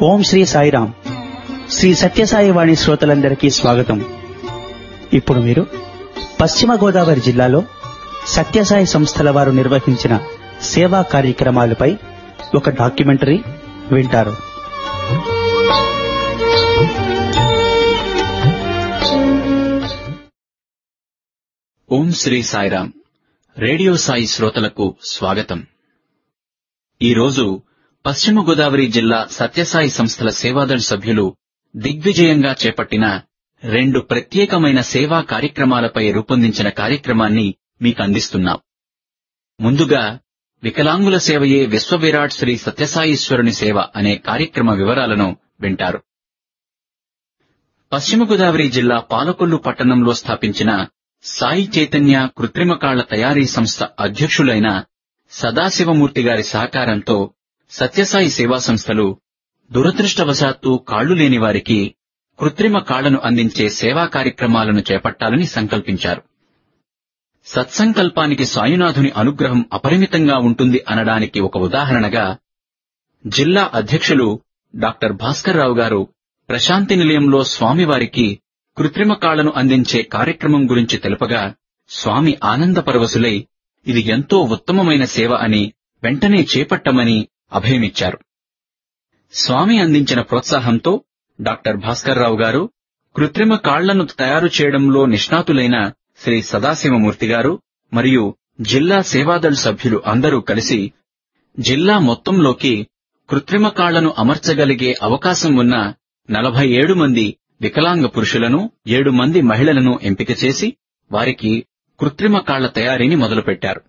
ఓం శ్రీ సాయిరాం శ్రీ సత్యసాయి వాణి శ్రోతలందరికీ స్వాగతం ఇప్పుడు మీరు పశ్చిమ గోదావరి జిల్లాలో సత్యసాయి సంస్థల వారు నిర్వహించిన సేవా కార్యక్రమాలపై ఒక డాక్యుమెంటరీ వింటారు ఓం శ్రీ సాయిరాం రేడియో సాయి శ్రోతలకు స్వాగతం ఈరోజు పశ్చిమ గోదావరి జిల్లా సత్యసాయి సంస్థల సేవాదళ సభ్యులు దిగ్విజయంగా చేపట్టిన రెండు ప్రత్యేకమైన సేవా కార్యక్రమాలపై రూపొందించిన కార్యక్రమాన్ని మీకు అందిస్తున్నాం ముందుగా వికలాంగుల సేవయే విశ్వవిరాట్ శ్రీ సత్యసాయీశ్వరుని సేవ అనే కార్యక్రమ వివరాలను వింటారు పశ్చిమ గోదావరి జిల్లా పాలకొల్లు పట్టణంలో స్థాపించిన సాయి చైతన్య కృత్రిమ కాళ్ల తయారీ సంస్థ అధ్యక్షులైన సదాశివమూర్తి గారి సహకారంతో సత్యసాయి సేవా సంస్థలు దురదృష్టవశాత్తు కాళ్లు లేని వారికి కృత్రిమ కాళ్లను అందించే సేవా కార్యక్రమాలను చేపట్టాలని సంకల్పించారు సత్సంకల్పానికి సాయునాథుని అనుగ్రహం అపరిమితంగా ఉంటుంది అనడానికి ఒక ఉదాహరణగా జిల్లా అధ్యక్షులు డాక్టర్ భాస్కర్ రావు గారు ప్రశాంతి నిలయంలో స్వామివారికి కృత్రిమ కాళ్లను అందించే కార్యక్రమం గురించి తెలుపగా స్వామి ఆనందపరవశులై ఇది ఎంతో ఉత్తమమైన సేవ అని వెంటనే చేపట్టమని అభయమిచ్చారు స్వామి అందించిన ప్రోత్సాహంతో డాక్టర్ భాస్కర్ రావు గారు కృత్రిమ కాళ్లను తయారు చేయడంలో నిష్ణాతులైన శ్రీ సదాశివమూర్తి గారు మరియు జిల్లా సేవాదళ సభ్యులు అందరూ కలిసి జిల్లా మొత్తంలోకి కృత్రిమ కాళ్లను అమర్చగలిగే అవకాశం ఉన్న నలభై ఏడు మంది వికలాంగ పురుషులను ఏడు మంది మహిళలను ఎంపిక చేసి వారికి కృత్రిమ కాళ్ల తయారీని మొదలుపెట్టారు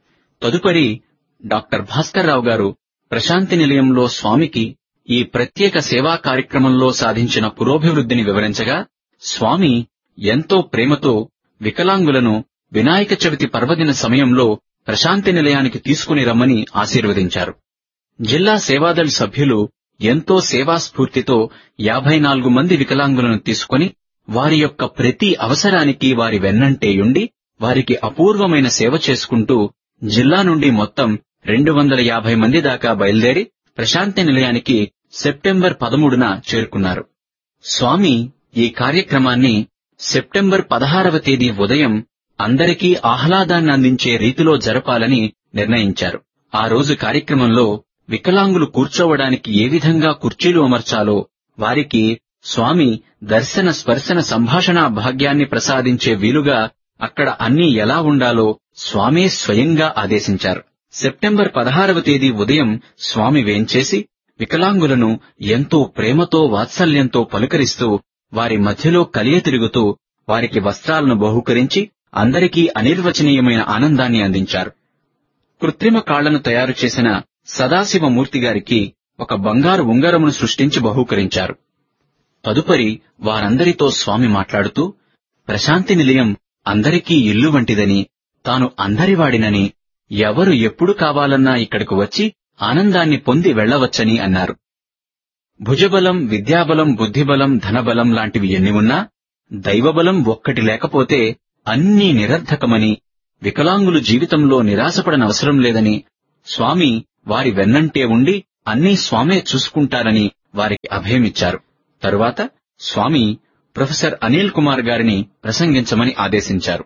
తదుపరి డాక్టర్ భాస్కర్ రావు గారు ప్రశాంతి నిలయంలో స్వామికి ఈ ప్రత్యేక సేవా కార్యక్రమంలో సాధించిన పురోభివృద్ధిని వివరించగా స్వామి ఎంతో ప్రేమతో వికలాంగులను వినాయక చవితి పర్వదిన సమయంలో ప్రశాంతి నిలయానికి తీసుకుని రమ్మని ఆశీర్వదించారు జిల్లా సేవాదళ సభ్యులు ఎంతో సేవా స్ఫూర్తితో యాభై నాలుగు మంది వికలాంగులను తీసుకుని వారి యొక్క ప్రతి అవసరానికి వారి వెన్నంటేయుండి వారికి అపూర్వమైన సేవ చేసుకుంటూ జిల్లా నుండి మొత్తం రెండు వందల యాభై మంది దాకా బయలుదేరి ప్రశాంతి నిలయానికి సెప్టెంబర్ పదమూడున చేరుకున్నారు స్వామి ఈ కార్యక్రమాన్ని సెప్టెంబర్ పదహారవ తేదీ ఉదయం అందరికీ ఆహ్లాదాన్ని అందించే రీతిలో జరపాలని నిర్ణయించారు ఆ రోజు కార్యక్రమంలో వికలాంగులు కూర్చోవడానికి ఏ విధంగా కుర్చీలు అమర్చాలో వారికి స్వామి దర్శన స్పర్శన సంభాషణ భాగ్యాన్ని ప్రసాదించే వీలుగా అక్కడ అన్నీ ఎలా ఉండాలో స్వామే స్వయంగా ఆదేశించారు సెప్టెంబర్ పదహారవ తేదీ ఉదయం స్వామి వేంచేసి వికలాంగులను ఎంతో ప్రేమతో వాత్సల్యంతో పలుకరిస్తూ వారి మధ్యలో కలియ తిరుగుతూ వారికి వస్త్రాలను బహుకరించి అందరికీ అనిర్వచనీయమైన ఆనందాన్ని అందించారు కృత్రిమ కాళ్లను తయారు చేసిన సదాశివమూర్తి గారికి ఒక బంగారు ఉంగరమును సృష్టించి బహూకరించారు తదుపరి వారందరితో స్వామి మాట్లాడుతూ ప్రశాంతి నిలయం అందరికీ ఇల్లు వంటిదని తాను అందరివాడినని ఎవరు ఎప్పుడు కావాలన్నా ఇక్కడకు వచ్చి ఆనందాన్ని పొంది వెళ్లవచ్చని అన్నారు భుజబలం విద్యాబలం బుద్ధిబలం ధనబలం లాంటివి ఎన్ని ఉన్నా దైవబలం ఒక్కటి లేకపోతే అన్నీ నిరర్ధకమని వికలాంగులు జీవితంలో నిరాశపడనవసరం లేదని స్వామి వారి వెన్నంటే ఉండి అన్నీ స్వామే చూసుకుంటారని వారికి అభయమిచ్చారు తరువాత స్వామి ప్రొఫెసర్ అనిల్ కుమార్ గారిని ప్రసంగించమని ఆదేశించారు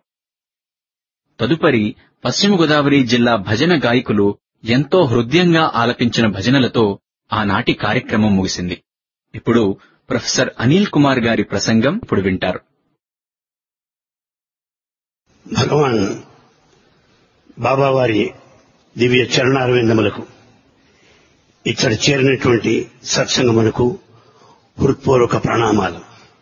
తదుపరి పశ్చిమ గోదావరి జిల్లా భజన గాయకులు ఎంతో హృదయంగా ఆలపించిన భజనలతో ఆనాటి కార్యక్రమం ముగిసింది ఇప్పుడు ప్రొఫెసర్ అనిల్ కుమార్ గారి ప్రసంగం ఇప్పుడు వింటారు భగవాన్ బాబావారి దివ్య చరణారవిందములకు ఇక్కడ చేరినటువంటి సత్సంగములకు హృత్పూర్వక ప్రణామాలు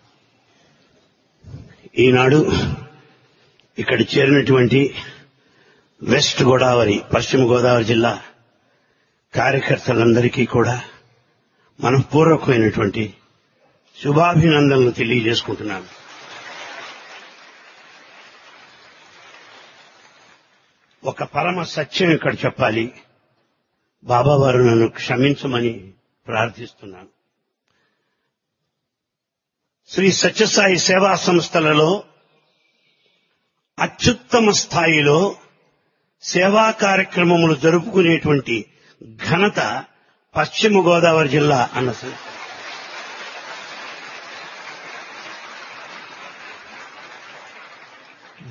ఈనాడు ఇక్కడ చేరినటువంటి వెస్ట్ గోదావరి పశ్చిమ గోదావరి జిల్లా కార్యకర్తలందరికీ కూడా మనపూర్వకమైనటువంటి శుభాభినందనలు తెలియజేసుకుంటున్నాను ఒక పరమ సత్యం ఇక్కడ చెప్పాలి బాబావారు నన్ను క్షమించమని ప్రార్థిస్తున్నాను శ్రీ సత్యసాయి సేవా సంస్థలలో అత్యుత్తమ స్థాయిలో సేవా కార్యక్రమములు జరుపుకునేటువంటి ఘనత పశ్చిమ గోదావరి జిల్లా అన్న సంగతి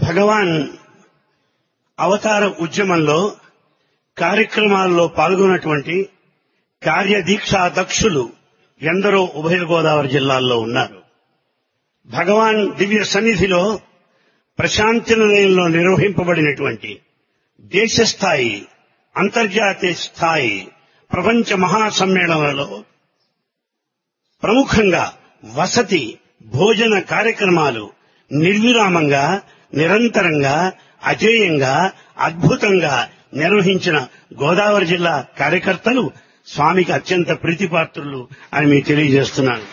భగవాన్ అవతార ఉద్యమంలో కార్యక్రమాల్లో పాల్గొన్నటువంటి కార్యదీక్షా దక్షులు ఎందరో ఉభయ గోదావరి జిల్లాల్లో ఉన్నారు భగవాన్ దివ్య సన్నిధిలో ప్రశాంతి నిలయంలో నిర్వహింపబడినటువంటి దేశ స్థాయి అంతర్జాతీయ స్థాయి ప్రపంచ మహాసమ్మేళనాలలో ప్రముఖంగా వసతి భోజన కార్యక్రమాలు నిర్విరామంగా నిరంతరంగా అజేయంగా అద్భుతంగా నిర్వహించిన గోదావరి జిల్లా కార్యకర్తలు స్వామికి అత్యంత ప్రీతిపాత్రులు అని మీకు తెలియజేస్తున్నాను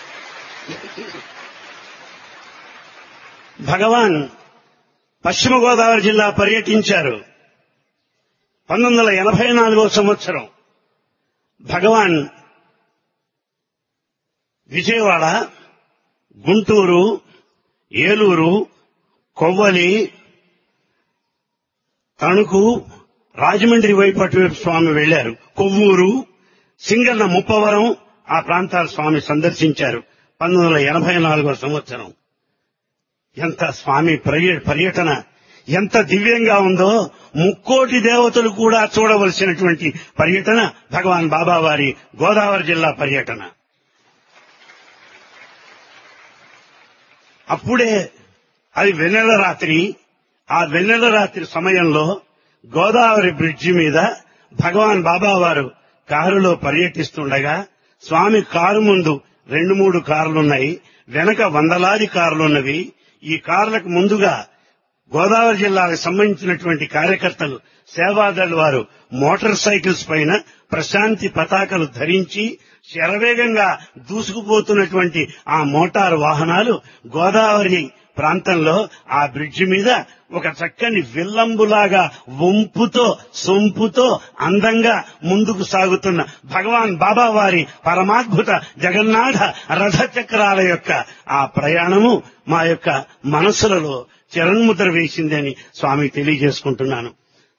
భగవాన్ పశ్చిమ గోదావరి జిల్లా పర్యటించారు పంతొమ్మిది వందల ఎనభై నాలుగో సంవత్సరం భగవాన్ విజయవాడ గుంటూరు ఏలూరు కొవ్వలి తణుకు రాజమండ్రి వైపు అటువైపు స్వామి వెళ్లారు కొవ్వూరు సింగన్న ముప్పవరం ఆ ప్రాంతాల స్వామి సందర్శించారు పంతొమ్మిది వందల ఎనభై నాలుగో సంవత్సరం ఎంత స్వామి పర్య- పర్యటన ఎంత దివ్యంగా ఉందో ముక్కోటి దేవతలు కూడా చూడవలసినటువంటి పర్యటన భగవాన్ బాబా వారి గోదావరి జిల్లా పర్యటన అప్పుడే అది వెన్నెల రాత్రి ఆ వెన్నెల రాత్రి సమయంలో గోదావరి బ్రిడ్జి మీద భగవాన్ బాబా వారు కారులో పర్యటిస్తుండగా స్వామి కారు ముందు రెండు మూడు కార్లున్నాయి వెనక వందలాది కార్లున్నవి ఈ కార్లకు ముందుగా గోదావరి జిల్లాకు సంబంధించినటువంటి కార్యకర్తలు సేవాదళ్ వారు మోటార్ సైకిల్స్ పైన ప్రశాంతి పతాకలు ధరించి శరవేగంగా దూసుకుపోతున్నటువంటి ఆ మోటార్ వాహనాలు గోదావరి ప్రాంతంలో ఆ బ్రిడ్జి మీద ఒక చక్కని విల్లంబులాగా వంపుతో సొంపుతో అందంగా ముందుకు సాగుతున్న భగవాన్ బాబా వారి పరమాద్భుత జగన్నాథ రథ చక్రాల యొక్క ఆ ప్రయాణము మా యొక్క మనసులలో చిరన్ముద్ర వేసిందని స్వామి తెలియజేసుకుంటున్నాను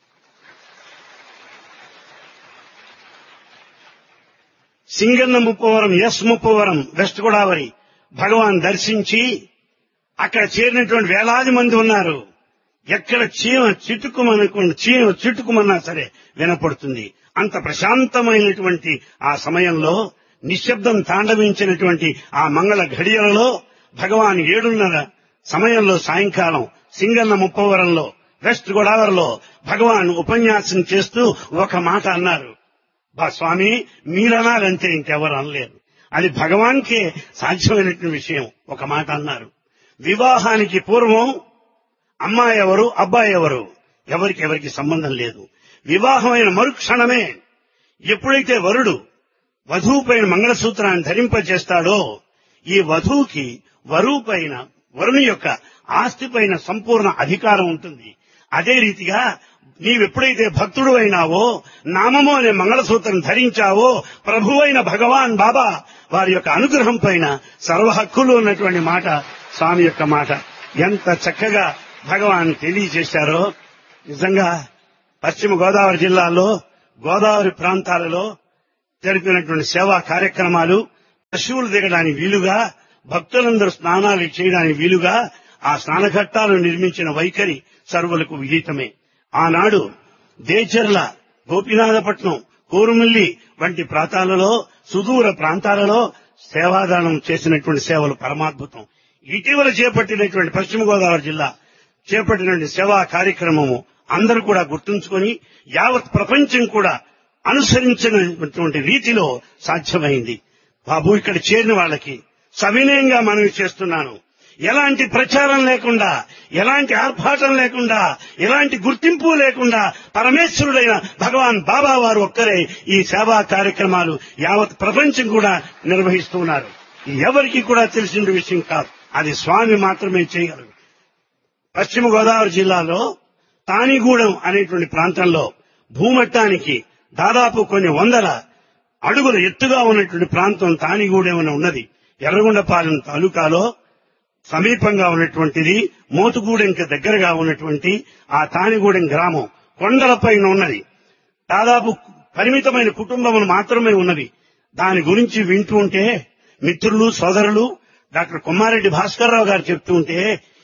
సింగన్న ముప్పవరం ఎస్ ముప్పవరం వెస్ట్ గోదావరి భగవాన్ దర్శించి అక్కడ చేరినటువంటి వేలాది మంది ఉన్నారు ఎక్కడ చీమ చిటుకుమనుకోండి చీమ చిటుకుమన్నా సరే వినపడుతుంది అంత ప్రశాంతమైనటువంటి ఆ సమయంలో నిశ్శబ్దం తాండవించినటువంటి ఆ మంగళ ఘడియలలో భగవాన్ ఏడున్నర సమయంలో సాయంకాలం సింగన్న ముప్పవరంలో వెస్ట్ గోదావరిలో భగవాన్ ఉపన్యాసం చేస్తూ ఒక మాట అన్నారు బా స్వామి మీరనాలంటే ఇంకెవరు అనలేరు అది భగవాన్కే సాధ్యమైనటువంటి విషయం ఒక మాట అన్నారు వివాహానికి పూర్వం అమ్మాయి ఎవరు అబ్బాయి ఎవరు ఎవరికి ఎవరికి సంబంధం లేదు వివాహమైన మరుక్షణమే ఎప్పుడైతే వరుడు వధువు పైన మంగళసూత్రాన్ని ధరింపజేస్తాడో ఈ వధువుకి వరువు పైన వరుని యొక్క ఆస్తి పైన సంపూర్ణ అధికారం ఉంటుంది అదే రీతిగా నీవెప్పుడైతే భక్తుడు అయినావో నామము అనే మంగళసూత్రం ధరించావో ప్రభువైన భగవాన్ బాబా వారి యొక్క అనుగ్రహం పైన సర్వ హక్కులు ఉన్నటువంటి మాట స్వామి యొక్క మాట ఎంత చక్కగా భగవాన్ తెలియజేశారో నిజంగా పశ్చిమ గోదావరి జిల్లాలో గోదావరి ప్రాంతాలలో జరిపినటువంటి సేవా కార్యక్రమాలు పశువులు దిగడానికి వీలుగా భక్తులందరూ స్నానాలు చేయడానికి వీలుగా ఆ స్నానఘట్టాలు నిర్మించిన వైఖరి సర్వులకు విహితమే ఆనాడు దేచర్ల గోపినాథపట్నం కోరుమిల్లి వంటి ప్రాంతాలలో సుదూర ప్రాంతాలలో సేవాదానం చేసినటువంటి సేవలు పరమాద్భుతం ఇటీవల చేపట్టినటువంటి పశ్చిమ గోదావరి జిల్లా చేపట్టినటువంటి సేవా కార్యక్రమము అందరూ కూడా గుర్తుంచుకొని యావత్ ప్రపంచం కూడా అనుసరించినటువంటి రీతిలో సాధ్యమైంది బాబు ఇక్కడ చేరిన వాళ్ళకి సవినయంగా మనవి చేస్తున్నాను ఎలాంటి ప్రచారం లేకుండా ఎలాంటి ఆర్భాటం లేకుండా ఎలాంటి గుర్తింపు లేకుండా పరమేశ్వరుడైన భగవాన్ బాబా వారు ఒక్కరే ఈ సేవా కార్యక్రమాలు యావత్ ప్రపంచం కూడా నిర్వహిస్తున్నారు ఎవరికి కూడా తెలిసిన విషయం కాదు అది స్వామి మాత్రమే చేయగలరు పశ్చిమ గోదావరి జిల్లాలో తానిగూడెం అనేటువంటి ప్రాంతంలో భూమట్టానికి దాదాపు కొన్ని వందల అడుగుల ఎత్తుగా ఉన్నటువంటి ప్రాంతం తానిగూడెం అని ఉన్నది ఎర్రగొండపాలెం తాలూకాలో సమీపంగా ఉన్నటువంటిది మోతుగూడెంకి దగ్గరగా ఉన్నటువంటి ఆ తానిగూడెం గ్రామం కొండలపైన ఉన్నది దాదాపు పరిమితమైన కుటుంబములు మాత్రమే ఉన్నవి దాని గురించి వింటూ ఉంటే మిత్రులు సోదరులు డాక్టర్ కొమ్మారెడ్డి భాస్కర్రావు గారు చెప్తూ ఉంటే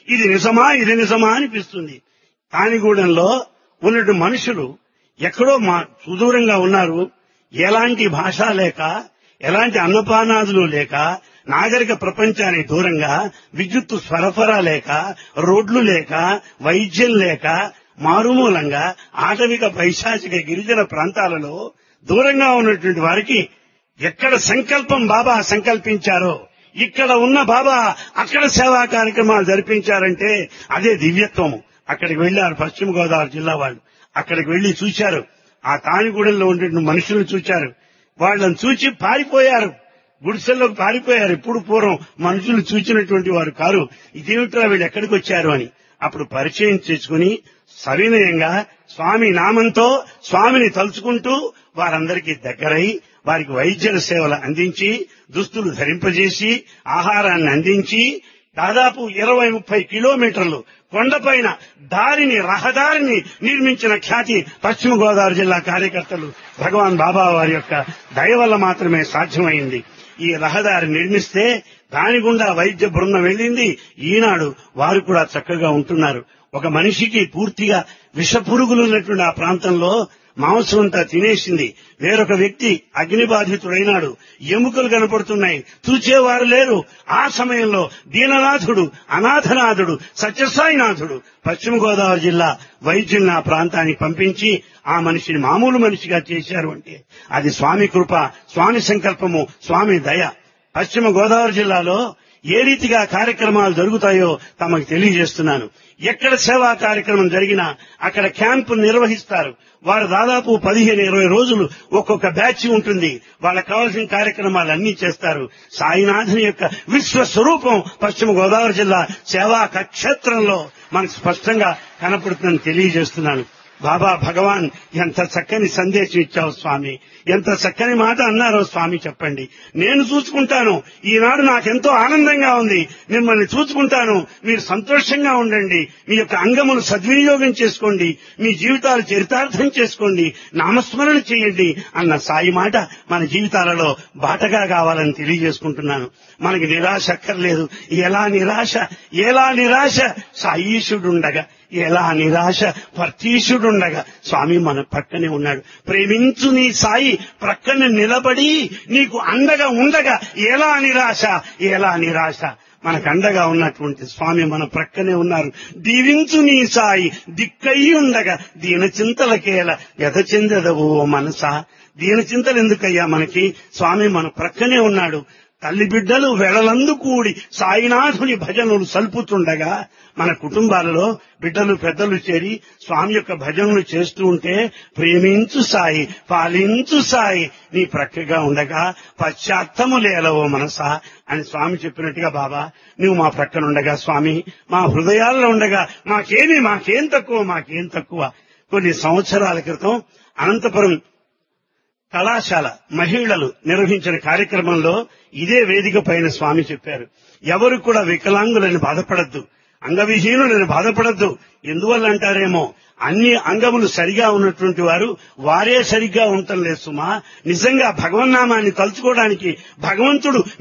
ఇది నిజమా ఇది నిజమా అనిపిస్తుంది తానిగూడెంలో ఉన్నట్టు మనుషులు ఎక్కడో మా సుదూరంగా ఉన్నారు ఎలాంటి భాష లేక ఎలాంటి అన్నపానాదులు లేక నాగరిక ప్రపంచానికి దూరంగా విద్యుత్తు సరఫరా లేక రోడ్లు లేక వైద్యం లేక మారుమూలంగా ఆటవిక పైశాచిక గిరిజన ప్రాంతాలలో దూరంగా ఉన్నటువంటి వారికి ఎక్కడ సంకల్పం బాబా సంకల్పించారో ఇక్కడ ఉన్న బాబా అక్కడ సేవా కార్యక్రమాలు జరిపించారంటే అదే దివ్యత్వము అక్కడికి వెళ్లారు పశ్చిమ గోదావరి జిల్లా వాళ్ళు అక్కడికి వెళ్లి చూశారు ఆ తానిగూడెంలో ఉండే మనుషులు చూశారు వాళ్ళని చూచి పారిపోయారు గుడిసెల్లోకి పారిపోయారు ఇప్పుడు పూర్వం మనుషులు చూచినటువంటి వారు కారు ఇదేమిట్రా వీళ్ళు ఎక్కడికి వచ్చారు అని అప్పుడు పరిచయం చేసుకుని సవినయంగా స్వామి నామంతో స్వామిని తలుచుకుంటూ వారందరికీ దగ్గరై వారికి వైద్య సేవలు అందించి దుస్తులు ధరింపజేసి ఆహారాన్ని అందించి దాదాపు ఇరవై ముప్పై కిలోమీటర్లు కొండపైన దారిని రహదారిని నిర్మించిన ఖ్యాతి పశ్చిమ గోదావరి జిల్లా కార్యకర్తలు భగవాన్ బాబా వారి యొక్క దయ వల్ల మాత్రమే సాధ్యమైంది ఈ రహదారి నిర్మిస్తే దాని గుండా వైద్య బృందం వెళ్ళింది ఈనాడు వారు కూడా చక్కగా ఉంటున్నారు ఒక మనిషికి పూర్తిగా విషపురుగులు ఉన్నటువంటి ఆ ప్రాంతంలో మాంసం అంతా తినేసింది వేరొక వ్యక్తి అగ్నిబాధితుడైనాడు ఎముకలు కనపడుతున్నాయి చూచేవారు లేరు ఆ సమయంలో దీననాథుడు అనాథనాథుడు సత్యసాయినాథుడు పశ్చిమ గోదావరి జిల్లా వైద్యుల్ని ఆ ప్రాంతానికి పంపించి ఆ మనిషిని మామూలు మనిషిగా చేశారు అంటే అది స్వామి కృప స్వామి సంకల్పము స్వామి దయ పశ్చిమ గోదావరి జిల్లాలో ఏ రీతిగా కార్యక్రమాలు జరుగుతాయో తమకు తెలియజేస్తున్నాను ఎక్కడ సేవా కార్యక్రమం జరిగినా అక్కడ క్యాంపు నిర్వహిస్తారు వారు దాదాపు పదిహేను ఇరవై రోజులు ఒక్కొక్క బ్యాచ్ ఉంటుంది వాళ్ళకి కావాల్సిన కార్యక్రమాలు అన్ని చేస్తారు సాయినాథుని యొక్క విశ్వ స్వరూపం పశ్చిమ గోదావరి జిల్లా సేవా క్షేత్రంలో మనకు స్పష్టంగా కనపడుతుందని తెలియజేస్తున్నాను బాబా భగవాన్ ఎంత చక్కని సందేశం ఇచ్చావు స్వామి ఎంత చక్కని మాట అన్నారో స్వామి చెప్పండి నేను చూసుకుంటాను ఈనాడు నాకెంతో ఆనందంగా ఉంది మిమ్మల్ని చూసుకుంటాను మీరు సంతోషంగా ఉండండి మీ యొక్క అంగమును సద్వినియోగం చేసుకోండి మీ జీవితాలు చరితార్థం చేసుకోండి నామస్మరణ చేయండి అన్న సాయి మాట మన జీవితాలలో బాటగా కావాలని తెలియజేసుకుంటున్నాను మనకి నిరాశ అక్కర్లేదు ఎలా నిరాశ ఎలా నిరాశ సాయీశుడుండగా ఎలా నిరాశ పర్తీషుడుండగా స్వామి మన పక్కనే ఉన్నాడు ప్రేమించు నీ సాయి ప్రక్కన నిలబడి నీకు అండగా ఉండగా ఎలా నిరాశ ఎలా నిరాశ మనకు అండగా ఉన్నటువంటి స్వామి మన ప్రక్కనే ఉన్నారు దీవించు నీ సాయి దిక్కయి ఉండగా దీన చింతలకేల వ్యత చెందదవు ఓ మనసా దీన చింతలు ఎందుకయ్యా మనకి స్వామి మన ప్రక్కనే ఉన్నాడు తల్లి బిడ్డలు వెడలందు కూడి సాయినాథుని భజనలు సల్పుతుండగా మన కుటుంబాలలో బిడ్డలు పెద్దలు చేరి స్వామి యొక్క భజనలు చేస్తూ ఉంటే ప్రేమించు సాయి పాలించు సాయి నీ ప్రక్కగా ఉండగా పశ్చాత్తము లేలవో మనసా అని స్వామి చెప్పినట్టుగా బాబా నువ్వు మా ప్రక్కన ఉండగా స్వామి మా హృదయాల్లో ఉండగా మాకేమి మాకేం తక్కువ మాకేం తక్కువ కొన్ని సంవత్సరాల క్రితం అనంతపురం కళాశాల మహిళలు నిర్వహించిన కార్యక్రమంలో ఇదే వేదిక పైన స్వామి చెప్పారు ఎవరు కూడా వికలాంగులని బాధపడద్దు అంగవిహీనులని బాధపడద్దు ఎందువల్ల అంటారేమో అన్ని అంగములు సరిగా ఉన్నటువంటి వారు వారే సరిగ్గా ఉండటం లేదు సుమా నిజంగా భగవన్నామాన్ని తలుచుకోవడానికి భగవంతుడు